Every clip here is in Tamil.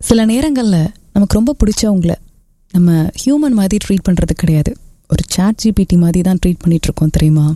சில நேரங்களில் நமக்கு ரொம்ப பிடிச்சவங்கள நம்ம ஹியூமன் மாதிரி ட்ரீட் பண்ணுறது கிடையாது ஒரு சாட் ஜிபிடி மாதிரி தான் ட்ரீட் பண்ணிட்டு இருக்கோம் தெரியுமா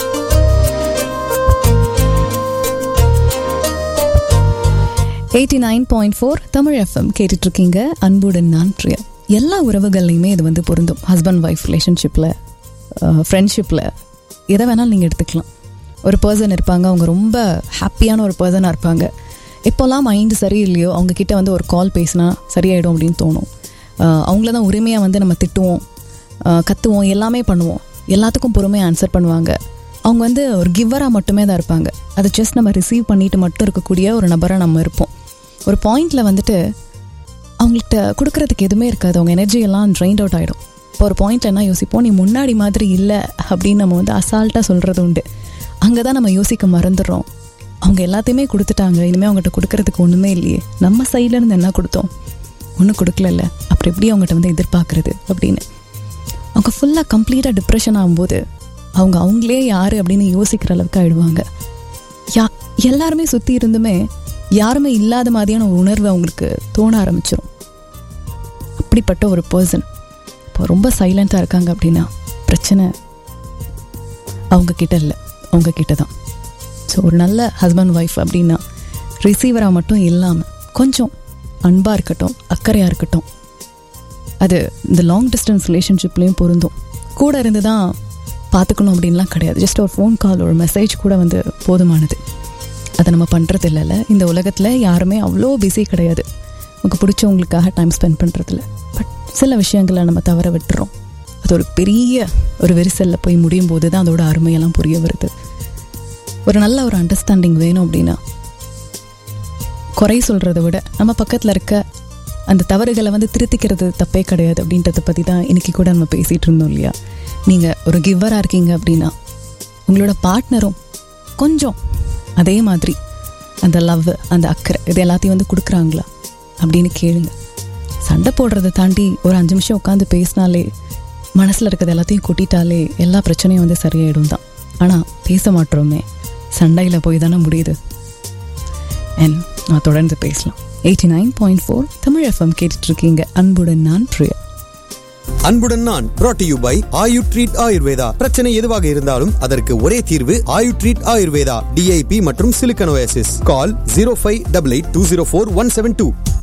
eighty nine point four Tamil FM கேட்டுட்டு இருக்கீங்க அன்புடன் நான் பிரியா எல்லா உறவுகள்லையுமே இது வந்து பொருந்தும் ஹஸ்பண்ட் ஒய்ஃப் ரிலேஷன்ஷிப்பில் ஃப்ரெண்ட்ஷிப்பில் எதை வேணாலும் நீங்கள் எடுத்துக்கலாம் ஒரு பர்சன் இருப்பாங்க அவங்க ரொம்ப ஹாப்பியான ஒரு பர்சனாக இருப்பாங்க எப்போல்லாம் மைண்டு சரியில்லையோ அவங்க கிட்ட வந்து ஒரு கால் பேசினா சரியாயிடும் அப்படின்னு தோணும் அஹ் அவங்கள தான் உரிமையாக வந்து நம்ம திட்டுவோம் அஹ் கத்துவோம் எல்லாமே பண்ணுவோம் எல்லாத்துக்கும் பொறுமையாக ஆன்சர் பண்ணுவாங்க அவங்க வந்து ஒரு கிவ்வராக மட்டுமே தான் இருப்பாங்க அதை ஜஸ்ட் நம்ம ரிசீவ் பண்ணிட்டு மட்டும் இருக்கக்கூடிய ஒரு நபராக நம்ம இருப்போம் ஒரு பாயிண்டில் வந்துட்டு அவங்கள்ட்ட கொடுக்கறதுக்கு எதுவுமே இருக்காது அவங்க எனர்ஜி எல்லாம் ட்ரைன்ட் அவுட் ஆகிடும் இப்போ ஒரு பாயிண்ட்ல என்ன யோசிப்போம் நீ முன்னாடி மாதிரி இல்லை அப்படின்னு நம்ம வந்து அசால்ட்டாக சொல்கிறது உண்டு அங்கே தான் நம்ம யோசிக்க மறந்துடுறோம் அவங்க எல்லாத்தையுமே கொடுத்துட்டாங்க இனிமேல் அவங்ககிட்ட கொடுக்கறதுக்கு ஒன்றுமே இல்லையே நம்ம சைட்ல இருந்து என்ன கொடுத்தோம் ஒன்றும் கொடுக்கலல்ல அப்புறம் எப்படி அவங்ககிட்ட வந்து எதிர்பார்க்கறது அப்படின்னு அவங்க ஃபுல்லாக கம்ப்ளீட்டாக டிப்ரெஷன் ஆகும்போது அவங்க அவங்களே யார் அப்படின்னு யோசிக்கிற அளவுக்கு ஆயிடுவாங்க யா எல்லாருமே சுற்றி இருந்துமே யாருமே இல்லாத மாதிரியான ஒரு உணர்வு அவங்களுக்கு தோண ஆரம்பிச்சிடும் அப்படிப்பட்ட ஒரு பர்சன் இப்போ ரொம்ப சைலண்ட்டாக இருக்காங்க அப்படின்னா பிரச்சனை அவங்க கிட்ட இல்லை அவங்க கிட்ட தான் ஸோ ஒரு நல்ல ஹஸ்பண்ட் ஒய்ஃப் அப்படின்னா ரிசீவராக மட்டும் இல்லாமல் கொஞ்சம் அன்பாக இருக்கட்டும் அக்கறையாக இருக்கட்டும் அது இந்த லாங் டிஸ்டன்ஸ் ரிலேஷன்ஷிப்லேயும் பொருந்தும் கூட இருந்து தான் பார்த்துக்கணும் அப்படின்லாம் கிடையாது ஜஸ்ட் ஒரு ஃபோன் கால் ஒரு மெசேஜ் கூட வந்து போதுமானது அதை நம்ம பண்ணுறது இல்லைல்ல இந்த உலகத்தில் யாருமே அவ்வளோ பிஸி கிடையாது நமக்கு பிடிச்சவங்களுக்காக டைம் ஸ்பெண்ட் பண்ணுறதில்ல பட் சில விஷயங்களை நம்ம தவற விட்டுறோம் அது ஒரு பெரிய ஒரு விரிசலில் போய் முடியும் போது தான் அதோட அருமையெல்லாம் புரிய வருது ஒரு நல்ல ஒரு அண்டர்ஸ்டாண்டிங் வேணும் அப்படின்னா குறை சொல்கிறத விட நம்ம பக்கத்தில் இருக்க அந்த தவறுகளை வந்து திருத்திக்கிறது தப்பே கிடையாது அப்படின்றத பற்றி தான் இன்னைக்கு கூட நம்ம பேசிகிட்டு இருந்தோம் இல்லையா நீங்கள் ஒரு கிவ்வராக இருக்கீங்க அப்படின்னா உங்களோட பார்ட்னரும் கொஞ்சம் அதே மாதிரி அந்த லவ் அந்த அக்கறை இது எல்லாத்தையும் வந்து கொடுக்குறாங்களா அப்படின்னு கேளுங்க சண்டை போடுறதை தாண்டி ஒரு அஞ்சு நிமிஷம் உட்காந்து பேசினாலே மனசில் இருக்கிறது எல்லாத்தையும் கொட்டிட்டாலே எல்லா பிரச்சனையும் வந்து சரியாயிடும் தான் ஆனால் பேச மாட்டோமே சண்டையில் போய் தானே முடியுது அண்ட் நான் தொடர்ந்து பேசலாம் eighty nine point four Tamil FM கேட்டுட்டு இருக்கீங்க அன்புடன் நான் பிரியா அன்புடன் நான் brought to you by Ayu treat Ayurveda பிரச்சனை எதுவாக இருந்தாலும் அதற்கு ஒரே தீர்வு ஆயு ட்ரீட் ஆயுர்வேதா டிஐபி மற்றும் சிலிக்கனோசிஸ் call zero five double eight two zero four one seven two